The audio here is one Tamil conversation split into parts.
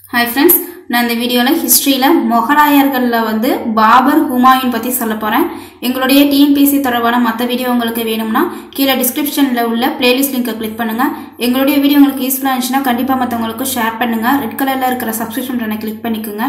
ஹாய் ஃப்ரெண்ட்ஸ் நான் இந்த வீடியோவில் ஹிஸ்ட்ரியில் மொகலாயர்களில் வந்து பாபர் ஹுமாயூன் பற்றி சொல்ல போகிறேன் எங்களுடைய டிஎன்பிசி தொடர்பான மற்ற வீடியோ உங்களுக்கு வேணும்னா கீழே டிஸ்கிரிப்ஷனில் உள்ள பிளேலிஸ்ட் லிங்கை கிளிக் பண்ணுங்கள் எங்களுடைய வீடியோ உங்களுக்கு யூஸ்ஃபுல்லாக இருந்துச்சுன்னா கண்டிப்பாக மற்றவங்களுக்கு ஷேர் பண்ணுங்கள் ரெட் கலரில் இருக்கிற சப்ஸ்கிரிப்ஷன் பட்டனை கிளிக் பண்ணிக்கோங்க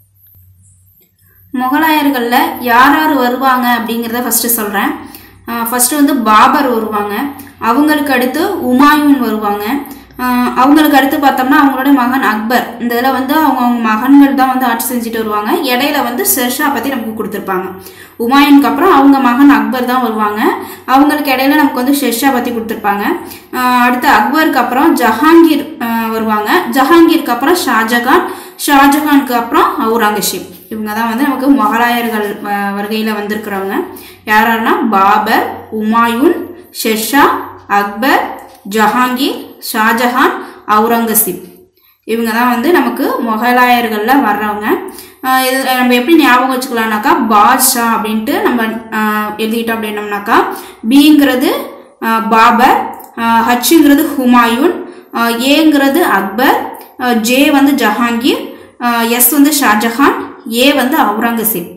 முகலாயர்களில் யார் யார் வருவாங்க அப்படிங்கிறத ஃபஸ்ட்டு சொல்கிறேன் ஃபஸ்ட்டு வந்து பாபர் வருவாங்க அவங்களுக்கு அடுத்து உமாயூன் வருவாங்க ஆஹ் அவங்களுக்கு அடுத்து பார்த்தோம்னா அவங்களோட மகன் அக்பர் இந்த இதில் வந்து அவங்க அவங்க மகன்கள் தான் வந்து ஆட்சி செஞ்சுட்டு வருவாங்க இடையில வந்து ஷெர்ஷா பற்றி நமக்கு கொடுத்துருப்பாங்க உமாயூனுக்கு அப்புறம் அவங்க மகன் அக்பர் தான் வருவாங்க அவங்களுக்கு இடையில நமக்கு வந்து ஷெர்ஷா பற்றி கொடுத்துருப்பாங்க ஆஹ் அடுத்து அக்பருக்கு அப்புறம் ஜஹாங்கீர் ஆஹ் வருவாங்க ஜஹாங்கீருக்கு அப்புறம் ஷாஜகான் ஷாஜகானுக்கு அப்புறம் அவுரங்கசீப் இவங்க தான் வந்து நமக்கு மொகலாயர்கள் வ- வருகையில வந்திருக்கிறவங்க யார் யாருன்னா பாபர் உமாயூன் ஷெர்ஷா அக்பர் ஜஹாங்கீர் ஷாஜஹான் அவுரங்கசீப் இவங்க தான் வந்து நமக்கு மொகலாயர்களில் வர்றவங்க ஆஹ் இது நம்ம எப்படி ஞாபகம் வச்சுக்கலாம்னாக்கா பாட்ஷா அப்படின்ட்டு நம்ம ஆஹ் எழுதிட்டோம் அப்படின்னம்னாக்கா பிங்கிறது ஆஹ் பாபர் ஆஹ் ஹச்சுங்கிறது ஹுமாயூன் ஆஹ் ஏங்கிறது அக்பர் ஆஹ் ஜே வந்து ஜஹாங்கீர் ஆஹ் எஸ் வந்து ஷாஜஹான் ஏ வந்து அவுரங்கசீப்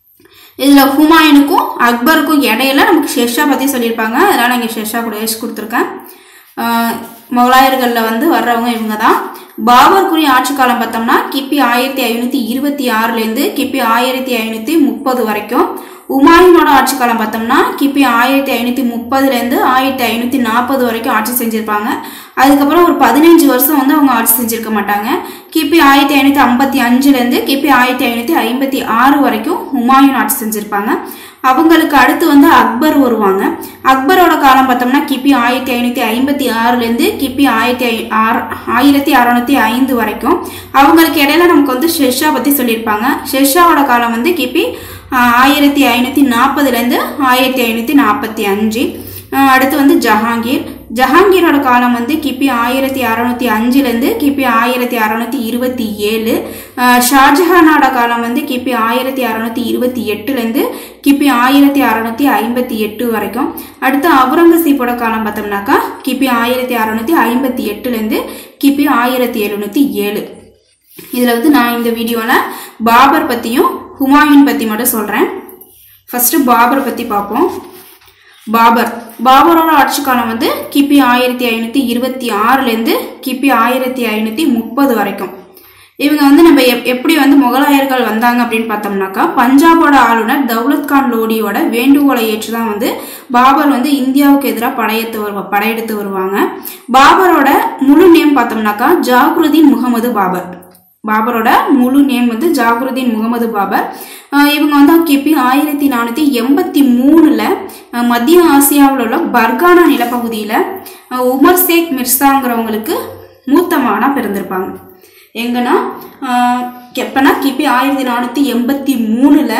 இதில் ஹுமாயூனுக்கும் அக்பருக்கும் இடையில நமக்கு ஷெர்ஷா பற்றி சொல்லியிருப்பாங்க அதனால் இங்கே ஷெர்ஷா கூட எழுதி கொடுத்துருக்கேன் ஆஹ் மொகலாயர்களில் வந்து வர்றவங்க இவங்க தான் பாபருக்குரிய ஆட்சி காலம் பார்த்தோம்னா கிபி ஆயிரத்தி ஐநூற்றி இருபத்தி ஆறுலேருந்து கிபி ஆயிரத்தி ஐநூற்றி முப்பது வரைக்கும் உமாயூனோட ஆட்சி காலம் பார்த்தோம்னா கிபி ஆயிரத்தி ஐநூற்றி முப்பதுலேருந்து ஆயிரத்தி ஐநூற்றி நாற்பது வரைக்கும் ஆட்சி செஞ்சுருப்பாங்க அதுக்கப்புறம் ஒரு பதினஞ்சு வருஷம் வந்து அவங்க ஆட்சி செஞ்சிருக்க மாட்டாங்க கிபி ஆயிரத்தி ஐநூற்றி ஐம்பத்தி அஞ்சுலேருந்து கிபி ஆயிரத்தி ஐநூற்றி ஐம்பத்தி ஆறு வரைக்கும் ஹுமாயூன் ஆட்சி செஞ்சுருப்பாங்க அவங்களுக்கு அடுத்து வந்து அக்பர் வருவாங்க அக்பரோட காலம் பார்த்தோம்னா கிபி ஆயிரத்தி ஐநூற்றி ஐம்பத்தி ஆறுலேருந்து கிபி ஆயிரத்தி ஐ ஆறு ஆயிரத்தி அறநூற்றி ஐந்து வரைக்கும் அவங்களுக்கு இடையில நமக்கு வந்து ஷெர்ஷா பற்றி சொல்லியிருப்பாங்க ஷெர்ஷாவோட காலம் வந்து கிபி ஆஹ், ஆயிரத்தி ஐநூற்றி நாற்பதுலேருந்து ஆயிரத்தி ஐநூற்றி நாற்பத்தி அஞ்சு ஆஹ், அடுத்து வந்து ஜஹாங்கீர் ஜஹாங்கீரோட காலம் வந்து கிபி ஆயிரத்தி அறநூற்றி அஞ்சுலேருந்து கிபி ஆயிரத்தி அறநூற்றி இருபத்தி ஏழு ஆஹ், ஷாஜஹானோட காலம் வந்து கிபி ஆயிரத்தி அறநூற்றி இருபத்தி எட்டுலேருந்து கிபி ஆயிரத்தி அறநூற்றி ஐம்பத்தி எட்டு வரைக்கும் அடுத்து அவுரங்கசீப்போட காலம் பார்த்தோம்னாக்கா கிபி ஆயிரத்தி அறநூற்றி ஐம்பத்தி எட்டுலேருந்து கிபி ஆயிரத்தி எழுநூற்றி ஏழு இதில் வந்து நான் இந்த வீடியோவில் பாபர் பற்றியும் ஹுமாயூன் பற்றி மட்டும் சொல்கிறேன் ஃபஸ்ட்டு பாபர் பற்றி பார்ப்போம் பாபர் பாபரோட ஆட்சி காலம் வந்து கிபி ஆயிரத்தி ஐநூற்றி இருபத்தி ஆறுலேருந்து கிபி ஆயிரத்தி ஐநூற்றி முப்பது வரைக்கும் இவங்க வந்து நம்ம எப் எப்படி வந்து முகலாயர்கள் வந்தாங்க அப்படின்னு பார்த்தோம்னாக்கா பஞ்சாபோட ஆளுநர் தௌலத் கான் லோடியோட வேண்டுகோளை ஏற்று தான் வந்து பாபர் வந்து இந்தியாவுக்கு எதிராக படையெடுத்து வருவா படையெடுத்து வருவாங்க பாபரோட முழு நேம் பார்த்தோம்னாக்கா ஜாகுருதீன் முகமது பாபர் பாபரோட முழு நேம் வந்து ஜாகுருதீன் முகமது பாபர் ஆஹ் இவங்க வந்து கிபி ஆயிரத்தி நானூற்றி எண்பத்தி மூணில் மத்திய ஆசியாவில் உள்ள பர்கானா நிலப்பகுதியில் ஆஹ் உமர் சேக் மிர்சாங்கிறவங்களுக்கு மூத்த மகனாக பிறந்திருப்பாங்க எங்கன்னா ஆஹ் எப்பனா கிபி ஆயிரத்தி நானூற்றி எண்பத்தி மூணில்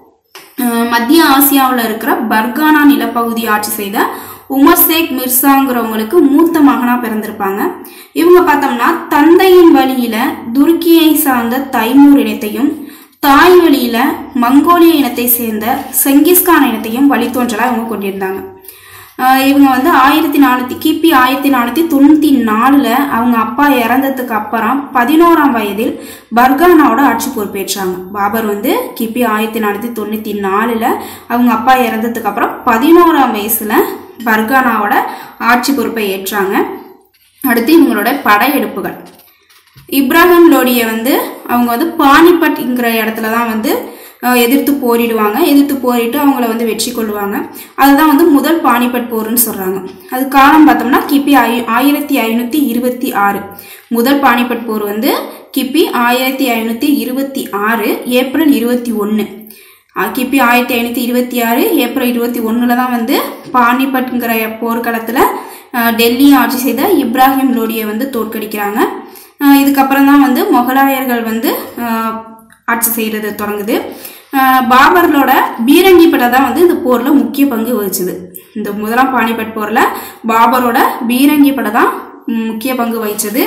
மத்திய ஆசியாவில் இருக்கிற பர்கானா நிலப்பகுதி ஆட்சி செய்த உமர் சேக் மிர்சாங்கிறவங்களுக்கு மூத்த மகனாக பிறந்திருப்பாங்க இவங்க பார்த்தோம்னா தந்தையின் வழியில துருக்கியை சார்ந்த தைமூர் இனத்தையும் தாய் வழியில மங்கோலிய இனத்தை சேர்ந்த செங்கிஸ்கான் இனத்தையும் வழித்தோன்றலாக இவங்க கொண்டிருந்தாங்க ஆஹ் இவங்க வந்து ஆயிரத்தி நானூற்றி கிபி ஆயிரத்தி நானூற்றி தொண்ணூற்றி நாலில் அவங்க அப்பா இறந்ததுக்கு அப்புறம் பதினோராம் வயதில் பர்கானாவோட ஆட்சி பொறுப்பேற்றாங்க பாபர் வந்து கிபி ஆயிரத்தி நானூற்றி தொண்ணூற்றி நாலில் அவங்க அப்பா இறந்ததுக்கு அப்புறம் பதினோராம் வயசில் பர்கானாவோட ஆட்சி பொறுப்பை ஏற்றாங்க அடுத்து இவங்களோட படையெடுப்புகள் இப்ராஹிம் லோடியை வந்து அவங்க வந்து பானிபட்ங்கிற இடத்துல தான் வந்து அஹ், எதிர்த்து போரிடுவாங்க எதிர்த்து போரிட்டு அவங்கள வந்து வெற்றி கொள்வாங்க அதுதான் வந்து முதல் பானிபட் போர்னு சொல்றாங்க அது காலம் பார்த்தோம்னா கிபி ஐ ஆயிரத்தி ஐநூற்றி இருபத்தி ஆறு முதல் பானிபட் போர் வந்து கிபி ஆயிரத்தி ஐநூற்றி இருபத்தி ஆறு ஏப்ரல் இருபத்தி ஒன்று கிபி ஆயிரத்தி ஐநூற்றி இருபத்தி ஆறு ஏப்ரல் இருபத்தி ஒன்றில் தான் வந்து பானிபட்ங்கிற போர்க்களத்தில் அஹ், டெல்லியை ஆட்சி செய்த இப்ராஹிம் லோடியை வந்து தோற்கடிக்கிறாங்க அஹ், இதுக்கப்புறம் தான் வந்து முகலாயர்கள் வந்து அஹ், ஆட்சி செய்கிறது தொடங்குது அஹ், பாபர்களோட பீரங்கி படை தான் வந்து இந்த போரில் முக்கிய பங்கு வகிச்சுது இந்த முதலாம் பானிபட் போரில் பாபரோட பீரங்கி படை தான் ம், முக்கிய பங்கு வகிச்சது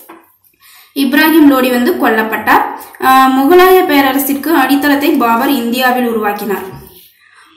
இப்ராஹிம் லோடி வந்து கொல்லப்பட்டார் ஆஹ் முகலாய பேரரசிற்கு அடித்தளத்தை பாபர் இந்தியாவில் உருவாக்கினார்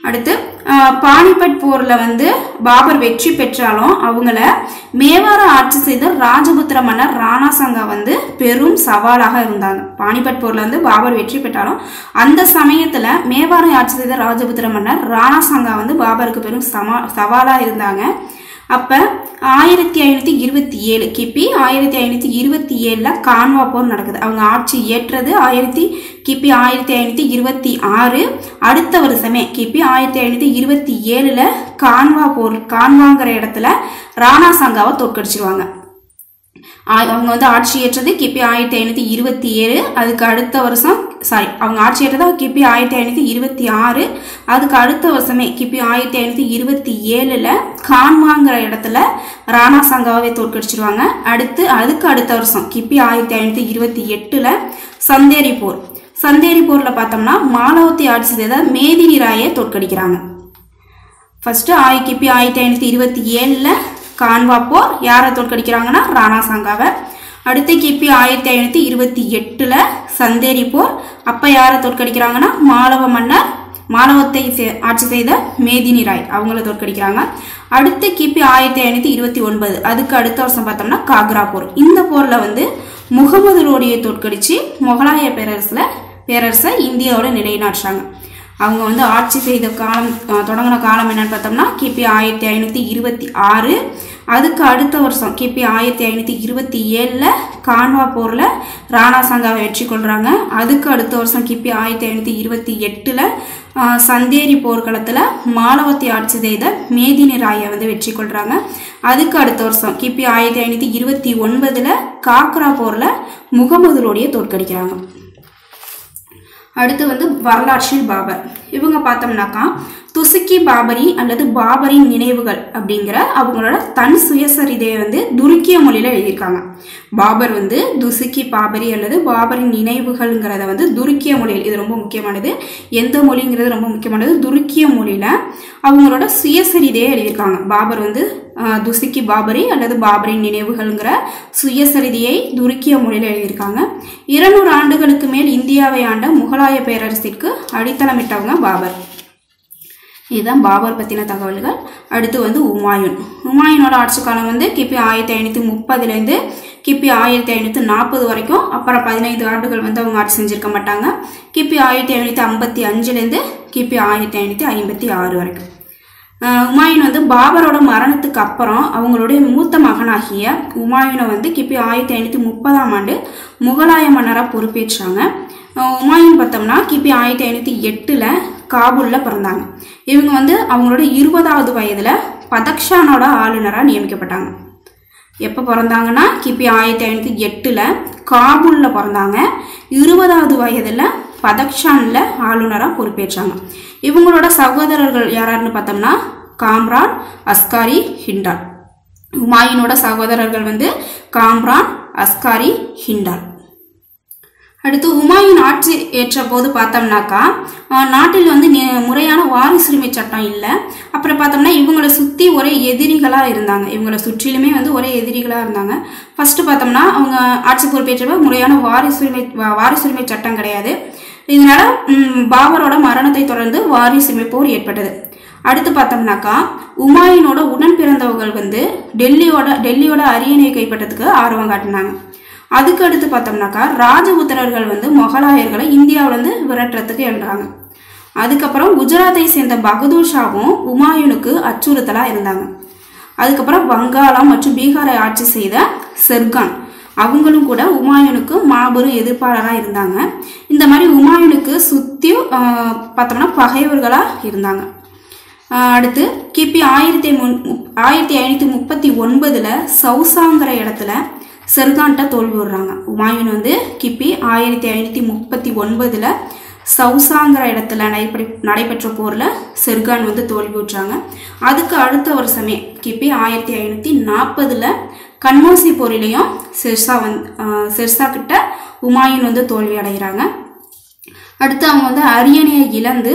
அடுத்து ஆஹ், பானிபட் போர்ல வந்து பாபர் வெற்றி பெற்றாலும் அவங்கள மேவார ஆட்சி செய்த ராஜபுத்திர மன்னர் ராணா சங்கா வந்து பெரும் சவாலாக இருந்தாங்க பானிபட் போர்ல வந்து பாபர் வெற்றி பெற்றாலும் அந்த சமயத்துல மேவாரை ஆட்சி செய்த ராஜபுத்திர மன்னர் ராணா சங்கா வந்து பாபருக்கு பெரும் சமா சவாலா இருந்தாங்க அப்ப ஆயிரத்தி ஐநூத்தி இருபத்தி ஏழு கிபி ஆயிரத்தி ஐநூத்தி இருபத்தி ஏழுல கான்வா போர் நடக்குது அவங்க ஆட்சி ஏற்றது ஆயிரத்தி கிபி ஆயிரத்தி ஐநூத்தி இருபத்தி ஆறு அடுத்த வருஷமே கிபி ஆயிரத்தி ஐநூத்தி இருபத்தி ஏழுல கான்வா போர் கான்வாங்கிற இடத்துல ராணா சங்காவை தோற்கடிச்சிருவாங்க ஆ- அவங்க வந்து ஆட்சி ஏற்றது கிபி ஆயிரத்தி ஐநூத்தி இருபத்தி ஏழு அதுக்கு அடுத்த வருஷம் சாரி அவங்க ஆட்சி ஏற்றது கிபி ஆயிரத்தி ஐநூத்தி இருபத்தி ஆறு அதுக்கு அடுத்த வருஷமே கிபி ஆயிரத்தி ஐநூத்தி இருபத்தி ஏழுல கான்வாங்கிற இடத்துல ராணா சங்காவை தோற்கடிச்சிருவாங்க அடுத்து அதுக்கு அடுத்த வருஷம் கிபி ஆயிரத்தி ஐநூத்தி இருபத்தி எட்டுல சந்தேரி போர் சந்தேரி போர்ல பார்த்தோம்னா மாலவத்தி ஆட்சி செய்த மேதினி ராயை தோற்கடிக்கிறாங்க ஃபர்ஸ்ட் ஆய் கிபி ஆயிரத்தி ஐநூத்தி இருபத்தி ஏழுல கான்வா போர் யாரை தோற்கடிக்கிறாங்கன்னா ராணா சங்காவை அடுத்து கிபி ஆயிரத்தி ஐநூத்தி இருபத்தி எட்டுல சந்தேரி போர் அப்ப யாரை தோற்கடிக்கிறாங்கன்னா மாலவ மன்னர் மாலவத்தை சே- ஆட்சி செய்த மேதினி ராய் அவங்கள தோற்கடிக்கிறாங்க அடுத்து கிபி ஆயிரத்தி ஐநூத்தி இருபத்தி ஒன்பது அதுக்கு அடுத்த வருஷம் பார்த்தோம்னா காக்ரா போர் இந்த போர்ல வந்து முகமது ரோடியை தோற்கடிச்சு முகலாய பேரரசுல பேரரசை இந்தியாவோட நிலைநாட்டுறாங்க அவங்க வந்து ஆட்சி செய்த காலம் அஹ், தொடங்கின காலம் என்னன்னு பார்த்தோம்னா கிபி ஆயிரத்தி ஐநூற்றி இருபத்தி ஆறு அதுக்கு அடுத்த வருஷம் கிபி ஆயிரத்தி ஐநூற்றி இருபத்தி ஏழில் கான்வா போரில் ராணா சங்காவை வெற்றி கொள்கிறாங்க அதுக்கு அடுத்த வருஷம் கிபி ஆயிரத்தி ஐநூற்றி இருபத்தி எட்டில் சந்தேரி போர்க்களத்தில் மாலவத்தி ஆட்சி செய்த மேதினி ராயை வந்து வெற்றி கொள்கிறாங்க அதுக்கு அடுத்த வருஷம் கிபி ஆயிரத்தி ஐநூற்றி இருபத்தி ஒன்பதில் காக்ரா போரில் முகமது ரோடியை தோற்கடிக்கிறாங்க அடுத்து வந்து வரலாற்றில் பாபர் இவங்க பார்த்தோம்னாக்கா துசுக்கி பாபரி அல்லது பாபரின் நினைவுகள் அப்படிங்கிற அவங்களோட தன் சுயசரிதையை வந்து துருக்கிய மொழியில எழுதியிருக்காங்க பாபர் வந்து துசுக்கி பாபரி அல்லது பாபரின் நினைவுகள்ங்கிறத வந்து துருக்கிய மொழியில் இது ரொம்ப முக்கியமானது எந்த மொழிங்கிறது ரொம்ப முக்கியமானது துருக்கிய மொழியில அவங்களோட சுயசரிதையை எழுதியிருக்காங்க பாபர் வந்து ஆஹ், துசுக்கி பாபரி அல்லது பாபரின் நினைவுகள்ங்கிற சுயசரிதையை துருக்கிய மொழியில் எழுதியிருக்காங்க இருநூறு ஆண்டுகளுக்கு மேல் இந்தியாவை ஆண்ட முகலாய பேரரசிற்கு அடித்தளமிட்டவங்க பாபர் இதுதான் பாபர் பற்றின தகவல்கள் அடுத்து வந்து உமாயூன் உமாயூனோட ஆட்சி காலம் வந்து கிபி ஆயிரத்தி ஐநூற்றி முப்பதுலேருந்து கிபி ஆயிரத்தி ஐநூற்றி நாற்பது வரைக்கும் அப்புறம் பதினைந்து ஆண்டுகள் வந்து அவங்க ஆட்சி செஞ்சிருக்க மாட்டாங்க கிபி ஆயிரத்தி ஐநூற்றி ஐம்பத்தி அஞ்சுலேருந்து கிபி ஆயிரத்தி ஐநூற்றி ஐம்பத்தி ஆறு வரைக்கும் ஆஹ் உமாயூன் வந்து பாபரோட மரணத்துக்கு அப்புறம் அவங்களுடைய மூத்த மகனாகிய உமாயூனை வந்து கிபி ஆயிரத்தி ஐநூற்றி முப்பதாம் ஆண்டு முகலாய மன்னராக பொறுப்பேற்றாங்க ஆஹ் உமாயூன் பார்த்தோம்னா கிபி ஆயிரத்தி ஐநூற்றி எட்டில் காபூலில் பிறந்தாங்க இவங்க வந்து அவங்களோட இருபதாவது வயதில் பதக்ஷானோட ஆளுநராக நியமிக்கப்பட்டாங்க எப்போ பிறந்தாங்கன்னா கிபி ஆயிரத்தி ஐநூற்றி எட்டில் காபூலில் பிறந்தாங்க இருபதாவது வயதில் பதக்ஷானில் ஆளுநராக பொறுப்பேற்றாங்க இவங்களோட சகோதரர்கள் யாராருன்னு பார்த்தோம்னா காம்ரான் அஸ்காரி ஹிண்டால் உமாயினோட சகோதரர்கள் வந்து காம்ரான் அஸ்காரி ஹிண்டால் அடுத்து உமாயூன் ஆட்சி ஏற்ற போது பார்த்தோம்னாக்கா ஆஹ், நாட்டில் வந்து நி- முறையான வாரிசுரிமை சட்டம் இல்லை அப்புறம் பார்த்தோம்னா இவங்களை சுற்றி ஒரே எதிரிகளாக இருந்தாங்க இவங்களை சுற்றிலுமே வந்து ஒரே எதிரிகளாக இருந்தாங்க ஃபர்ஸ்ட் பார்த்தோம்னா அவங்க ஆட்சி பொறுப்பேற்றப்ப முறையான வாரிசுரிமை வா- வாரிசுரிமை சட்டம் கிடையாது இதனால ம், பாபரோட மரணத்தை தொடர்ந்து வாரிசுரிமை போர் ஏற்பட்டது அடுத்து பார்த்தோம்னாக்கா உமாயூனோட உடன் பிறந்தவர்கள் வந்து டெல்லியோட டெல்லியோட அரியணையை கைப்பற்றதுக்கு ஆர்வம் காட்டினாங்க அதுக்கு அடுத்து பார்த்தோம்னாக்கா ராஜபுத்திரர்கள் வந்து முகலாயர்களை இந்தியாவிலேருந்து விரட்டுறதுக்கு எழுறாங்க அதுக்கப்புறம் குஜராத்தை சேர்ந்த பகதூர் ஷாவும் உமாயூனுக்கு அச்சுறுத்தலாக இருந்தாங்க அதுக்கப்புறம் வங்காளம் மற்றும் பீகாரை ஆட்சி செய்த செர்கான் அவங்களும் கூட உமாயூனுக்கு மாபெரும் எதிர்ப்பாளராக இருந்தாங்க இந்த மாதிரி உமாயூனுக்கு சுற்றி பார்த்தோம்னா பகைவர்களாக இருந்தாங்க ஆஹ் அடுத்து கிபி ஆயிரத்தி முன் ஆயிரத்தி ஐநூற்றி முப்பத்தி ஒன்பதில் சௌசாங்கிற இடத்துல செர்கான்ட்ட தோல்வி விடுறாங்க உமாயூன் வந்து கிபி ஆயிரத்தி ஐநூற்றி முப்பத்தி ஒன்பதில் சௌசாங்கிற இடத்துல நடைபெற நடைபெற்ற போரில் செர்கான் வந்து தோல்வி விட்டுறாங்க அதுக்கு அடுத்த வருஷமே கிபி ஆயிரத்தி ஐநூற்றி நாற்பதில் கன்மோசி போரிலையும் சிர்சா வந்து ஆஹ் சிர்சா கிட்ட உமாயூன் வந்து தோல்வி அடைகிறாங்க அடுத்து அவங்க வந்து அரியணையை இழந்து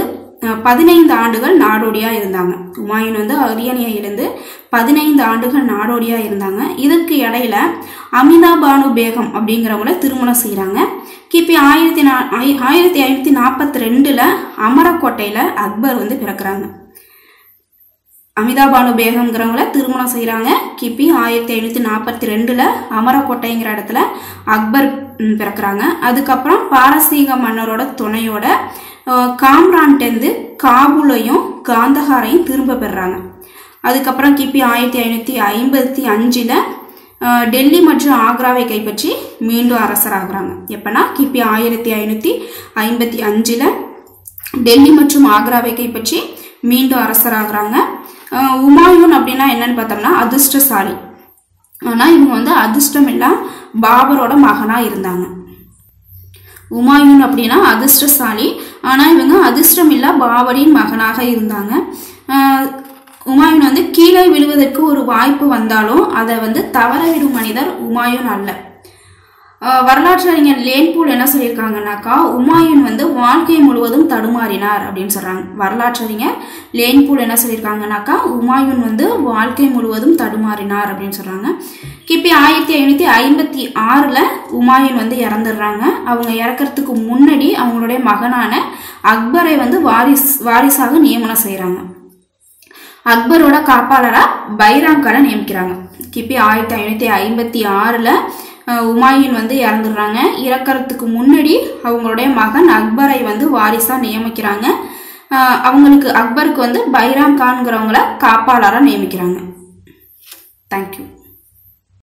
அஹ், பதினைந்து ஆண்டுகள் நாடோடியா இருந்தாங்க உமாயூன் வந்து அரியணையை இருந்து பதினைந்து ஆண்டுகள் நாடோடியா இருந்தாங்க இதற்கு இடையில அமிதா பானு பேகம் அப்படிங்கிறவங்கள திருமணம் செய்கிறாங்க கிபி ஆயிரத்தி நா ஆயி- ஆயிரத்தி ஐநூற்றி நாற்பத்தி ரெண்டில் அமரக்கோட்டையில் அக்பர் வந்து பிறக்கிறாங்க அமிதாபானு பேகம்ங்கிறவங்கள திருமணம் செய்கிறாங்க கிபி ஆயிரத்தி ஐநூற்றி நாற்பத்தி ரெண்டில் அமரக்கோட்டைங்கிற இடத்துல அக்பர் ம், பிறக்கிறாங்க அதுக்கப்புறம் பாரசீக மன்னரோட துணையோட அஹ், காம்ரான்டேந்து காபூலையும் காந்தஹாரையும் திரும்ப பெறுறாங்க அதுக்கப்புறம் கிபி ஆயிரத்தி ஐநூற்றி ஐம்பத்தி அஞ்சில் டெல்லி மற்றும் ஆக்ராவை கைப்பற்றி மீண்டும் அரசராகிறாங்க எப்போனா கிபி ஆயிரத்தி ஐநூற்றி ஐம்பத்தி அஞ்சில் டெல்லி மற்றும் ஆக்ராவை கைப்பற்றி மீண்டும் அரசராகிறாங்க அஹ் உமாயூன் அப்படின்னா என்னன்னு பார்த்தோம்னா அதிர்ஷ்டசாலி ஆனால் இவங்க வந்து அதிர்ஷ்டம் இல்லா பாபரோட மகனாக இருந்தாங்க உமாயூன் அப்படின்னா அதிர்ஷ்டசாலி ஆனால் இவங்க அதிர்ஷ்டம் இல்லா பாபரின் மகனாக இருந்தாங்க அஹ் உமாயூன் வந்து கீழே விழுவதற்கு ஒரு வாய்ப்பு வந்தாலும் அதை வந்து தவறவிடும் மனிதர் உமாயூன் அல்ல அஹ் வரலாற்று அறிஞர் லேன்பூல் என்ன சொல்லியிருக்காங்கன்னாக்கா உமாயூன் வந்து வாழ்க்கை முழுவதும் தடுமாறினார் அப்படின்னு சொல்றாங்க வரலாற்று அறிஞர் லேன்பூல் என்ன சொல்லியிருக்காங்கன்னாக்கா உமாயூன் வந்து வாழ்க்கை முழுவதும் தடுமாறினார் அப்படின்னு சொல்றாங்க கிபி ஆயிரத்தி ஐநூற்றி ஐம்பத்தி ஆறில் உமாயூன் வந்து இறந்துடுறாங்க அவங்க இறக்கறதுக்கு முன்னாடி அவங்களுடைய மகனான அக்பரை வந்து வாரிஸ் வாரிசாக நியமனம் செய்கிறாங்க அக்பரோட காப்பாளரா பைராம் கானை நியமிக்கிறாங்க கிபி ஆயிரத்தி ஐநூற்றி ஐம்பத்தி ஆறில் உமாயூன் வந்து இறந்துடுறாங்க இறக்கறதுக்கு முன்னாடி அவங்களுடைய மகன் அக்பரை வந்து வாரிசாக நியமிக்கிறாங்க அஹ் அவங்களுக்கு அக்பருக்கு வந்து பைராம் கான்கிறவங்கள காப்பாளராக நியமிக்கிறாங்க தேங்க்யூ